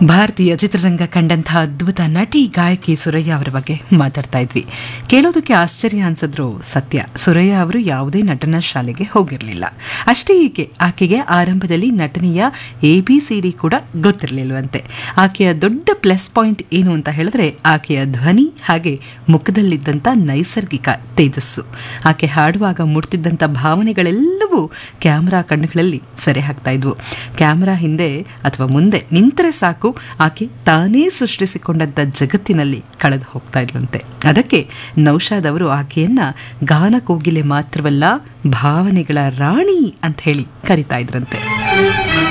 ಭಾರತೀಯ ಚಿತ್ರರಂಗ ಕಂಡಂತಹ ಅದ್ಭುತ ನಟಿ ಗಾಯಕಿ ಸುರಯ್ಯ ಅವರ ಬಗ್ಗೆ ಮಾತಾಡ್ತಾ ಇದ್ವಿ ಕೇಳೋದಕ್ಕೆ ಆಶ್ಚರ್ಯ ಅನ್ಸಿದ್ರು ಸತ್ಯ ಸುರಯ್ಯ ಅವರು ಯಾವುದೇ ನಟನ ಶಾಲೆಗೆ ಹೋಗಿರಲಿಲ್ಲ ಅಷ್ಟೇ ಏಕೆ ಆಕೆಗೆ ಆರಂಭದಲ್ಲಿ ನಟನೆಯ ಎ ಬಿ ಸಿ ಡಿ ಕೂಡ ಗೊತ್ತಿರಲಿಲ್ವಂತೆ ಆಕೆಯ ದೊಡ್ಡ ಪ್ಲಸ್ ಪಾಯಿಂಟ್ ಏನು ಅಂತ ಹೇಳಿದ್ರೆ ಆಕೆಯ ಧ್ವನಿ ಹಾಗೆ ಮುಖದಲ್ಲಿದ್ದಂಥ ನೈಸರ್ಗಿಕ ತೇಜಸ್ಸು ಆಕೆ ಹಾಡುವಾಗ ಮುಡ್ತಿದ್ದಂಥ ಭಾವನೆಗಳೆಲ್ಲವೂ ಕ್ಯಾಮ್ರಾ ಕಣ್ಣುಗಳಲ್ಲಿ ಸೆರೆ ಹಾಕ್ತಾ ಇದ್ವು ಕ್ಯಾಮ್ರಾ ಹಿಂದೆ ಅಥವಾ ಮುಂದೆ ನಿಂತರೆ ಸಾಕು ಆಕೆ ತಾನೇ ಸೃಷ್ಟಿಸಿಕೊಂಡಂಥ ಜಗತ್ತಿನಲ್ಲಿ ಕಳೆದು ಹೋಗ್ತಾ ಇದ್ಲಂತೆ ಅದಕ್ಕೆ ನೌಶಾದ್ ಅವರು ಆಕೆಯನ್ನ ಗಾನ ಕೋಗಿಲೆ ಮಾತ್ರವಲ್ಲ ಭಾವನೆಗಳ ರಾಣಿ ಅಂತ ಹೇಳಿ ಕರಿತಾ ಇದ್ರಂತೆ